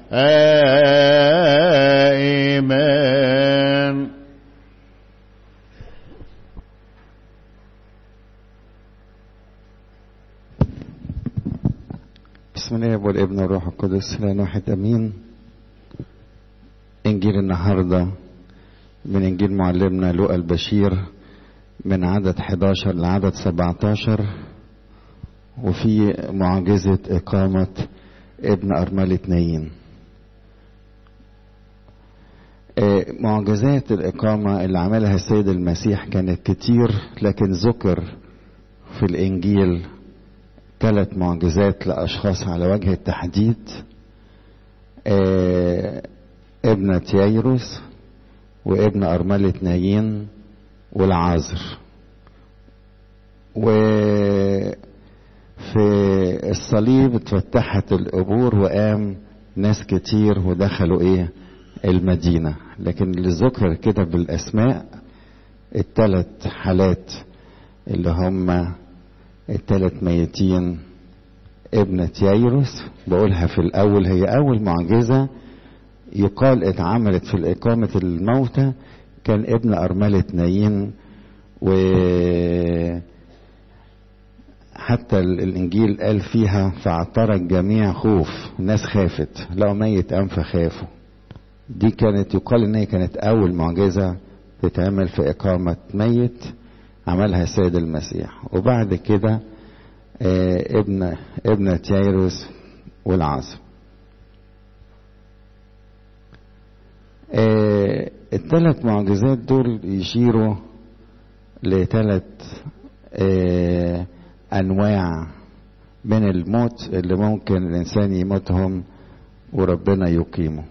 آمين بسم الله والابن والروح القدس لا واحد امين انجيل النهارده من انجيل معلمنا لوقا البشير من عدد 11 لعدد 17 وفي معجزة إقامة ابن أرملة نايين آه، معجزات الإقامة اللي عملها السيد المسيح كانت كتير لكن ذكر في الإنجيل ثلاث معجزات لأشخاص على وجه التحديد آه، ابنة ييروس وابن أرملة نايين والعازر وفي الصليب اتفتحت القبور وقام ناس كتير ودخلوا ايه المدينة لكن اللي ذكر كده بالاسماء التلات حالات اللي هم التلات ميتين ابنة ييروس بقولها في الاول هي اول معجزة يقال اتعملت في إقامة الموتى كان ابن أرملة نايين و حتى الإنجيل قال فيها فاعترى الجميع خوف الناس خافت لقوا ميت قام فخافوا دي كانت يقال إن هي كانت أول معجزة تتعمل في إقامة ميت عملها السيد المسيح وبعد كده آه، ابن ابنة ييروس والعاصم آه، الثلاث معجزات دول يشيروا لثلاث آه، انواع من الموت اللي ممكن الانسان يموتهم وربنا يقيمه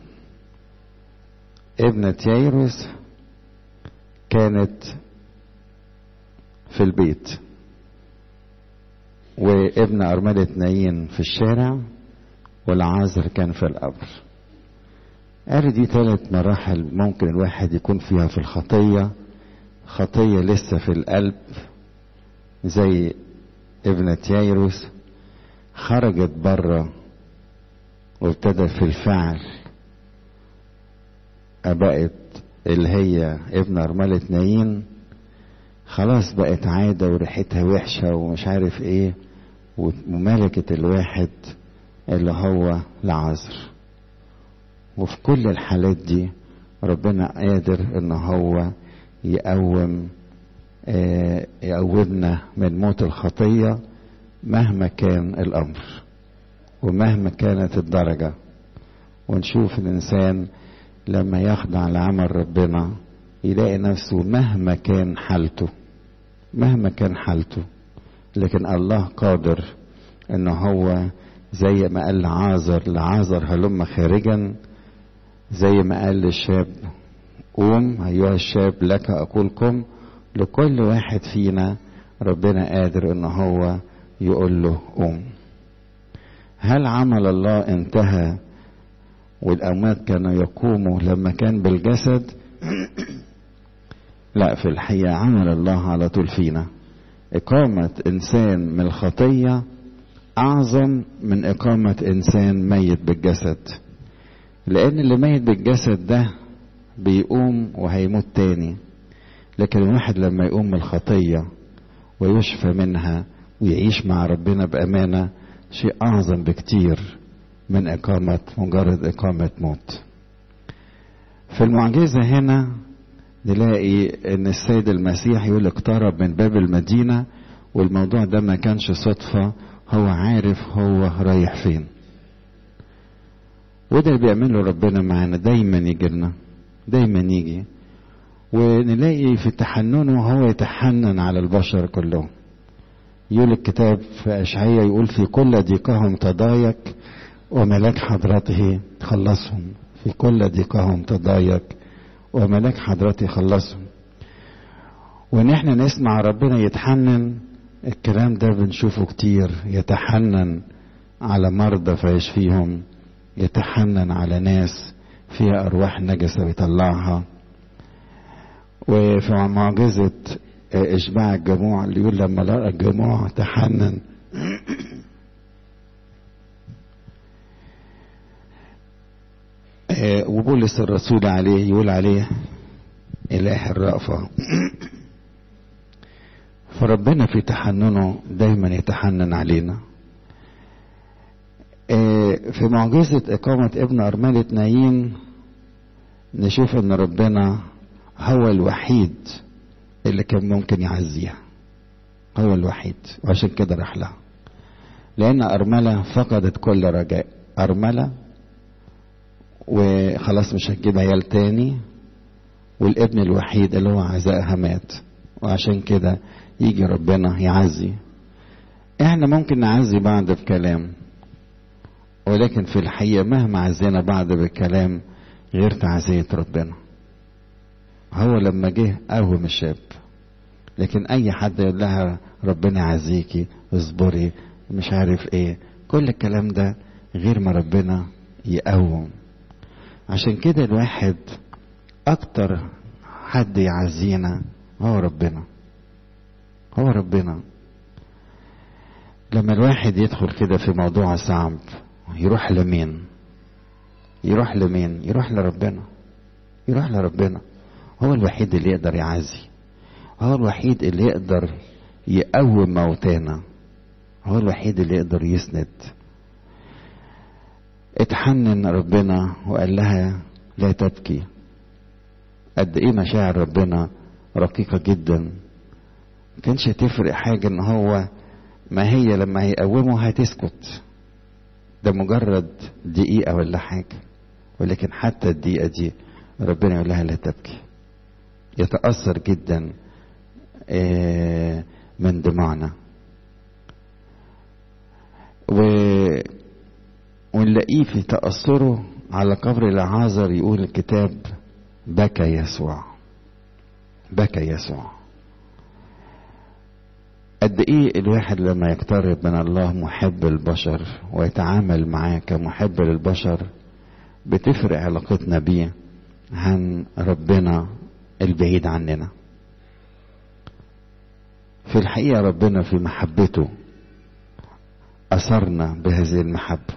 ابنة ييروس كانت في البيت وابن أرملة نايين في الشارع والعازر كان في القبر قال دي ثلاث مراحل ممكن الواحد يكون فيها في الخطية خطية لسه في القلب زي ابنة ييروس خرجت بره وابتدى في الفعل بقت اللي هي ابن أرملة نايين خلاص بقت عادة وريحتها وحشة ومش عارف ايه وملكت الواحد اللي هو العذر وفي كل الحالات دي ربنا قادر ان هو يقوم آه، يقومنا من موت الخطية مهما كان الامر ومهما كانت الدرجة ونشوف الانسان لما يخضع لعمل ربنا يلاقي نفسه مهما كان حالته مهما كان حالته لكن الله قادر ان هو زي ما قال لعازر لعازر هلم خارجا زي ما قال للشاب قوم ايها الشاب لك اقولكم لكل واحد فينا ربنا قادر ان هو يقول له قوم هل عمل الله انتهى والاموات كانوا يقوموا لما كان بالجسد لا في الحقيقه عمل الله على طول فينا اقامه انسان من الخطيه اعظم من اقامه انسان ميت بالجسد لان اللي ميت بالجسد ده بيقوم وهيموت تاني لكن الواحد لما يقوم من الخطيه ويشفى منها ويعيش مع ربنا بامانه شيء اعظم بكتير من اقامه مجرد اقامه موت في المعجزه هنا نلاقي ان السيد المسيح يقول اقترب من باب المدينه والموضوع ده ما كانش صدفه هو عارف هو رايح فين وده اللي بيعمله ربنا معانا دايما يجي لنا دايما يجي ونلاقي في تحننه هو يتحنن على البشر كلهم يقول الكتاب في أشعية يقول في كل ضيقهم تضايق وملاك حضرته خلصهم في كل ضيقهم تضايق وملاك حضرته خلصهم وان احنا نسمع ربنا يتحنن الكلام ده بنشوفه كتير يتحنن على مرضى فيشفيهم يتحنن على ناس فيها أرواح نجسة ويطلعها وفي معجزة إشباع الجموع اللي يقول لما لقى الجموع تحنن وبولس الرسول عليه يقول عليه إله الرأفة فربنا في تحننه دايما يتحنن علينا في معجزة إقامة ابن أرملة نايين نشوف إن ربنا هو الوحيد اللي كان ممكن يعزيها هو الوحيد وعشان كده راح لها لأن أرملة فقدت كل رجاء أرملة وخلاص مش هتجيب عيال تاني والابن الوحيد اللي هو عزائها مات وعشان كده يجي ربنا يعزي احنا ممكن نعزي بعض بكلام ولكن في الحقيقة مهما عزينا بعض بالكلام غير تعزية ربنا هو لما جه قوم الشاب لكن اي حد يقول لها ربنا يعزيكي اصبري مش عارف ايه كل الكلام ده غير ما ربنا يقوم عشان كده الواحد اكتر حد يعزينا هو ربنا هو ربنا لما الواحد يدخل كده في موضوع صعب يروح لمين يروح لمين يروح لربنا يروح لربنا هو الوحيد اللي يقدر يعزي هو الوحيد اللي يقدر يقوم موتانا هو الوحيد اللي يقدر يسند اتحنن ربنا وقال لها لا تبكي قد ايه مشاعر ربنا رقيقة جدا كانش تفرق حاجة ان هو ما هي لما هيقومه هتسكت ده مجرد دقيقة ولا حاجة ولكن حتى الدقيقة دي ربنا يقول لها لا تبكي يتأثر جدا من دموعنا و ونلاقيه في تأثره على قبر العازر يقول الكتاب بكى يسوع بكى يسوع قد ايه الواحد لما يقترب من الله محب البشر ويتعامل معاه كمحب للبشر بتفرق علاقتنا بيه عن ربنا البعيد عننا في الحقيقة ربنا في محبته أثرنا بهذه المحبة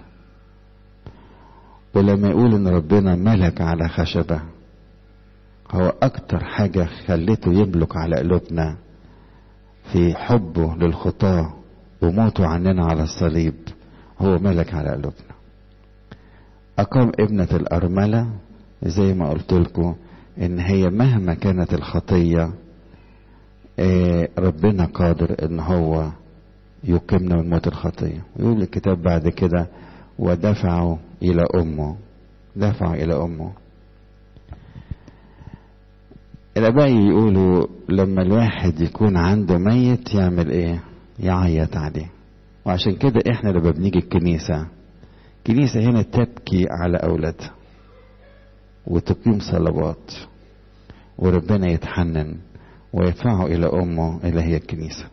ولما يقول إن ربنا ملك على خشبة هو أكتر حاجة خلته يملك على قلوبنا في حبه للخطاة وموته عننا على الصليب هو ملك على قلوبنا أقام ابنة الأرملة زي ما قلت لكم إن هي مهما كانت الخطية آه ربنا قادر إن هو يقيمنا من موت الخطية ويقول الكتاب بعد كده ودفعوا إلى أمه دفعوا إلى أمه الآباء يقولوا لما الواحد يكون عنده ميت يعمل إيه؟ يعيط عليه وعشان كده إحنا لما بنيجي الكنيسة الكنيسة هنا تبكي على أولادها وتقيم صلوات وربنا يتحنن ويدفعه إلى أمه اللي هي الكنيسة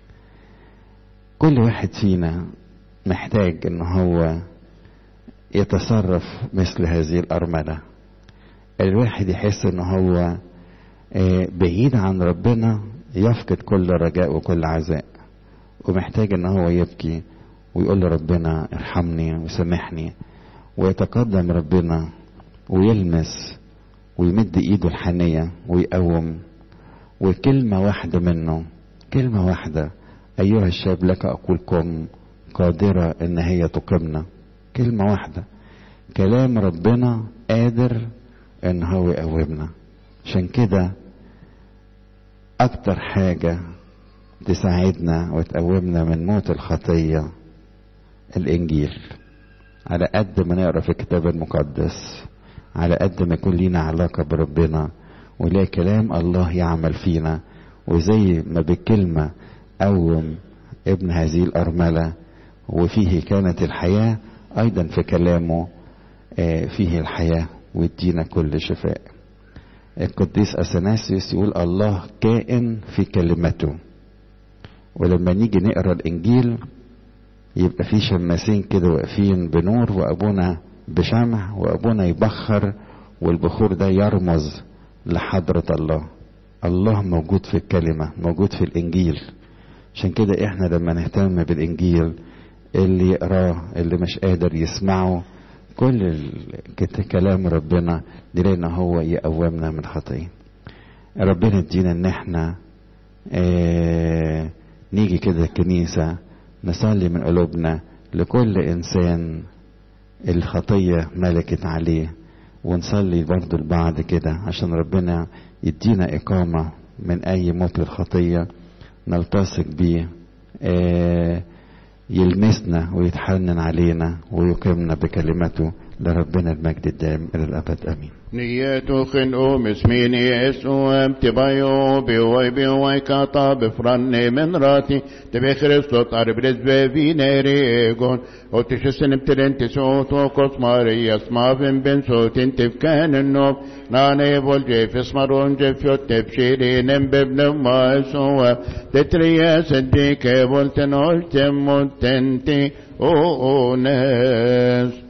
كل واحد فينا محتاج ان هو يتصرف مثل هذه الأرملة الواحد يحس ان هو بعيد عن ربنا يفقد كل رجاء وكل عزاء ومحتاج ان هو يبكي ويقول لربنا ارحمني وسامحني ويتقدم ربنا ويلمس ويمد ايده الحنية ويقوم وكلمة واحدة منه كلمة واحدة أيها الشاب لك أقول قم قادرة إن هي تقيمنا كلمة واحدة كلام ربنا قادر إن هو يقومنا عشان كده أكتر حاجة تساعدنا وتقومنا من موت الخطية الإنجيل على قد ما نقرا في الكتاب المقدس على قد ما يكون لينا علاقة بربنا ونلاقي كلام الله يعمل فينا وزي ما بالكلمة قوم ابن هذه الأرملة وفيه كانت الحياة أيضا في كلامه فيه الحياة ويدينا كل شفاء القديس أثناسيوس يقول الله كائن في كلمته ولما نيجي نقرا الإنجيل يبقى في شماسين كده واقفين بنور وأبونا بشمع وأبونا يبخر والبخور ده يرمز لحضرة الله الله موجود في الكلمة موجود في الإنجيل عشان كده احنا لما نهتم بالإنجيل اللي يقراه اللي مش قادر يسمعه كل ال- كلام ربنا دليلنا هو يقومنا من الخطيه ربنا يدينا ان احنا آه نيجي كده الكنيسة نصلي من قلوبنا لكل انسان الخطية ملكت عليه ونصلي برضو لبعض كده عشان ربنا يدينا إقامة من أي موت للخطية نلتصق بيه آه يلمسنا ويتحنن علينا ويقيمنا بكلمته لربنا المجد الدائم إلى الأبد آمين نيتو خنقو مسمين يسوع تبايو بيوي بيوي كاتا بفرن من راتي تبي خريستو طارب رزبي في نيريغون او تشسن بترين تسوت وقص ماري اسما بن بن صوت انت كان النوم ناني بول جيف اسمرون جيف يوت تبشيرين بابن ما يسوع تتريا صديق بولتن قلت متنتي او او ناس